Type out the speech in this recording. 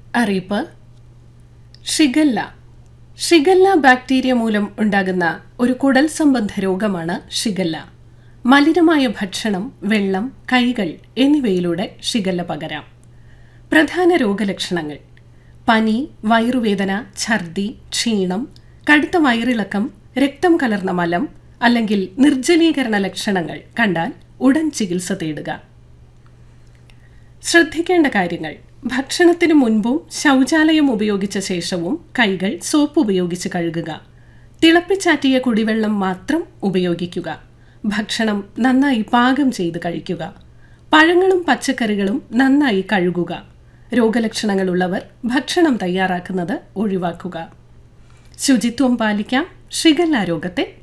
അറിയിപ്പ് shigella shigella bacteria മൂലം ഉണ്ടാകുന്ന ഒരു കുടൽ സംബന്ധ രോഗമാണ് ഷിഗല്ല മലിനമായ ഭക്ഷണം വെള്ളം കൈകൾ എന്നിവയിലൂടെ ഷിഗല്ല പകരാം പ്രധാന രോഗലക്ഷണങ്ങൾ പനി വയറുവേദന ഛർദി ക്ഷീണം കടുത്ത വയറിളക്കം രക്തം കലർന്ന മലം അല്ലെങ്കിൽ നിർജ്ജലീകരണ ലക്ഷണങ്ങൾ കണ്ടാൽ ഉടൻ ചികിത്സ തേടുക ശ്രദ്ധിക്കേണ്ട കാര്യങ്ങൾ ഭക്ഷണത്തിനു മുൻപും ശൗചാലയം ഉപയോഗിച്ച ശേഷവും കൈകൾ സോപ്പ് ഉപയോഗിച്ച് കഴുകുക തിളപ്പിച്ചാറ്റിയ കുടിവെള്ളം മാത്രം ഉപയോഗിക്കുക ഭക്ഷണം നന്നായി പാകം ചെയ്ത് കഴിക്കുക പഴങ്ങളും പച്ചക്കറികളും നന്നായി കഴുകുക രോഗലക്ഷണങ്ങളുള്ളവർ ഭക്ഷണം തയ്യാറാക്കുന്നത് ഒഴിവാക്കുക ശുചിത്വം പാലിക്കാം ഷിഗല്ല രോഗത്തെ